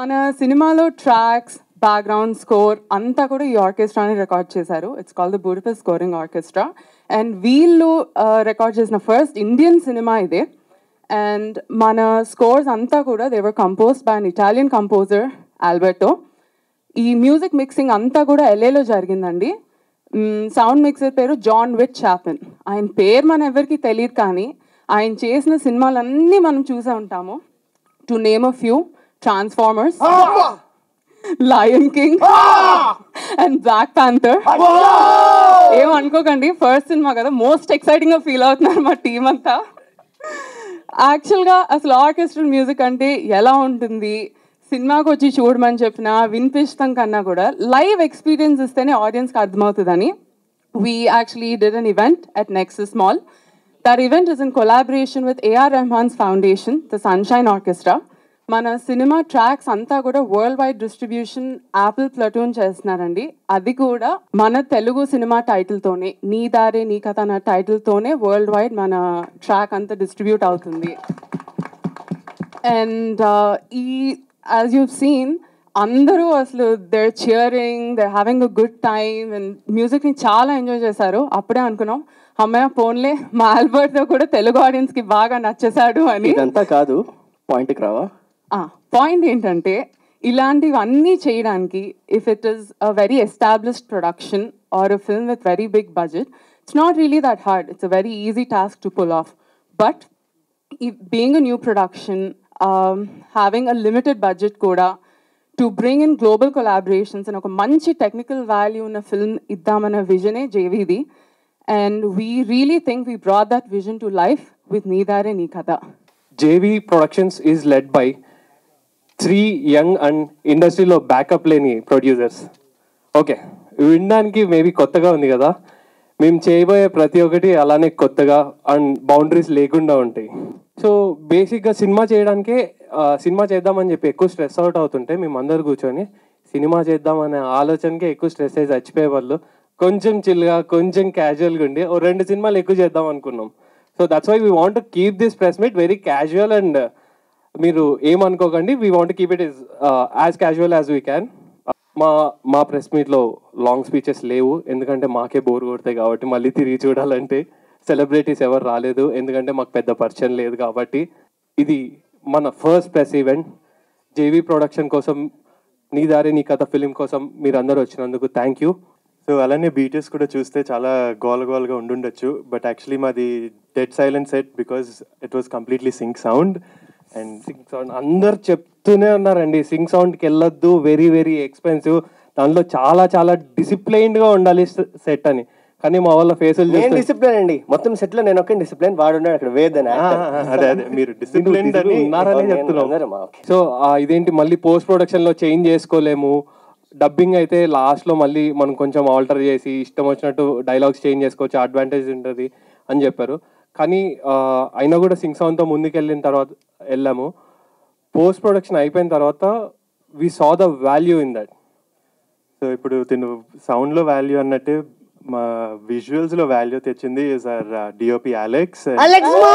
మన సినిమాలో tracks background score అంతా కూడా ఈ ఆర్కెస్ట్రాని రికార్డ్ చేశారు it's call the Budapest scoring orchestra and వీళ్ళు రికార్డ్ చేసిన ఫస్ట్ ఇండియన్ సినిమా ఇదే అండ్ మన స్కోర్స్ అంతా కూడా దేవర్ composed by an Italian composer Alberto ఈ మ్యూజిక్ మిక్సింగ్ అంతా కూడా ఎల్ఏలో జరిగిందండి సౌండ్ మిక్సర్ పేరు జాన్ విట్ చాపెన్ ఆయన పేరు మన ఎవరికి తెలియదు కానీ ఆయన చేసిన సినిమాలన్నీ మనం చూసే ఉంటాము to name a few Transformers Lion King and Black Panther ఏం అనుకోకండి ఫస్ట్ సినిమా కదా మోస్ట్ ఎక్సైటింగ్ గా ఫీల్ అవుతున్నారు మా టీం అంతా యాక్చువల్గా అసలు ఆర్కెస్ట్రల్ మ్యూజిక్ అంటే ఎలా ఉంటుంది సినిమాకి వచ్చి చూడమని చెప్పినా వినిపిస్తాం కన్నా కూడా లైవ్ ఎక్స్పీరియన్స్ ఇస్తేనే ఆడియన్స్కి అర్థమవుతుందని we actually did an event at Nexus mall that event is in collaboration with A R Rahman's foundation the Sunshine Orchestra మన సినిమా ట్రాక్స్ అంతా కూడా world wide distribution Apple Platoon చేస్తున్నారండి అది కూడా మన తెలుగు సినిమా టైటిల్తోనే నీ దారే నీ కథ అన్న టైటిల్తోనే వరల్డ్ వైడ్ మన ట్రాక్ అంతా డిస్ట్రిబ్యూట్ అవుతుంది అండ్ ఈ యాజ్ యూ సీన్ అందరూ అసలు there cheering they having a good time and మ్యూజిక్ని చాలా ఎంజాయ్ చేశారు అప్పుడే అనుకున్నాం అమ్మాయి ఫోన్లే మా ఆల్బర్ట్తో కూడా తెలుగు ఆడియన్స్కి బాగా నచ్చేశాడు అని ఇదంతా కాదు పాయింట్కి రావా పాయింట్ ఏంటంటే ఇలాంటివన్నీ చేయడానికి if it is a very established production or a film with very big budget it's not really that hard it's a very easy task to pull off but being a new production having a limited budget కూడా to bring in global collaborations అని ఒక మంచి technical value ఉన్న film ఇద్దామన్న విజనే జేవీది and we really think we brought that vision to life with Needaare Nee కథ JV productions is led by three young and ఇండస్ట్రీలో బ్యాకప్ లేని ప్రొడ్యూసర్స్ ఓకే వినడానికి మేబీ కొత్తగా ఉంది కదా మేము చేయబోయే ప్రతి ఒక్కటి అలానే కొత్తగా అండ్ బౌండరీస్ లేకుండా ఉంటాయి సో బేసిక్గా సినిమా చేయడానికే ఆ, సినిమా చేద్దామని చెప్పి ఎక్కువ స్ట్రెస్ అవుట్ అవుతుంటే మేము అందరు కూర్చొని సినిమా చేద్దామనే ఆలోచనకే ఎక్కువ స్ట్రెస్ అయ్యి చచ్చిపోయే వాళ్ళు కొంచెం చిల్గా కొంచెం క్యాజువల్గా ఉండి ఓ రెండు సినిమాలు ఎక్కువ చేద్దాం అనుకున్నాం so that's why we want keep this press meet very casual and మీరు ఏమనుకోకండి we want keep it is as casual as we can మా మా ప్రెస్ మీట్లో లాంగ్ స్పీచెస్ లేవు ఎందుకంటే మాకే బోర్ కొడతాయి కాబట్టి మళ్ళీ తిరిగి చూడాలంటే సెలబ్రిటీస్ ఎవరు రాలేదు ఎందుకంటే మాకు పెద్ద పరిచయం లేదు కాబట్టి ఇది మన first press event JV production కోసం నీ దారి నీ కథ ఫిలిం కోసం మీరు అందరూ వచ్చినందుకు థ్యాంక్ యూ సో అలానే బీటెస్ కూడా చూస్తే చాలా గోల గోల్గా ఉండుండొచ్చు బట్ యాక్చువల్లీ మాది dead silent set because it was completely sync sound and sync sound అందరు చెప్తూనే ఉన్నారండి సింగ్ సౌండ్కి వెళ్ళొద్దు వెరీ వెరీ ఎక్స్పెన్సివ్ దాంట్లో చాలా చాలా డిసిప్లైన్డ్గా ఉండాలి సెట్ అని కానీ మా వాళ్ళ ఫేసులు నేను చూస్తే డిసిప్లిన్ అండి మొత్తం సెట్ లో నేను ఒకే డిసిప్లిన్ వాడున్నాడు అక్కడ వేద్ అని actor. అదే అదే మీరు డిసిప్లిన్ అని ఉన్నారనే నేను చెప్తున్నాం అందరం, okay. సో ఆ, ఇదేంటి మళ్ళీ పోస్ట్ ప్రొడక్షన్ లో చేంజ్ చేసుకోలేము డబ్బింగ్ అయితే లాస్ట్ లో మళ్ళీ మనం కొంచెం ఆల్టర్ చేసి ఇష్టం వచ్చినట్టు డైలాగ్స్ చేంజ్ చేసుకోవచ్చు అడ్వాంటేజ్ ఉంటుంది అని చెప్పారు కానీ ఆ, అయినా కూడా సింగ్ సౌండ్ తో ముందుకు వెళ్ళిన తర్వాత వెళ్ళాము పోస్ట్ ప్రొడక్షన్ అయిపోయిన తర్వాత we saw the value in that so ఇప్పుడు తిను సౌండ్ లో వాల్యూ అన్నట్టు మా విజువల్స్ లో వాల్యూ తెచ్చింది is our DOP Alex Alex మా!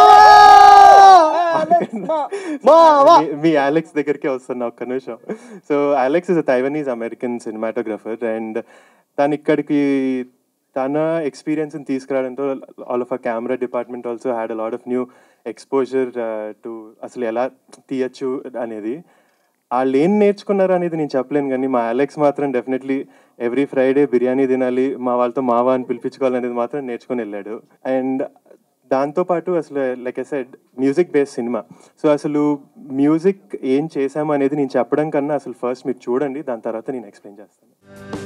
అలెక్స్ మా! మా, మా! మీ అలెక్స్ దగ్గరికి వస్తున్నా ఒక్క నిమిషం so Alex is a Taiwanese American cinematographer and తను ఇక్కడికి తన ఎక్స్పీరియన్స్ తీసుకురావడంతో all of a camera department also had a lot of new exposure to అసలు ఎలా తీయచ్చు అనేది వాళ్ళు ఏం నేర్చుకున్నారు అనేది నేను చెప్పలేను కానీ మా అలెక్స్ మాత్రం డెఫినెట్లీ ఎవ్రీ ఫ్రైడే బిర్యానీ తినాలి మా వాళ్ళతో మావా అని పిలిపించుకోవాలనేది మాత్రం నేర్చుకొని వెళ్ళాడు అండ్ దాంతోపాటు అసలు like I said music based cinema so అసలు మ్యూజిక్ ఏం చేశాము అనేది నేను చెప్పడం కన్నా అసలు ఫస్ట్ మీరు చూడండి దాని తర్వాత నేను ఎక్స్ప్లెయిన్ చేస్తాను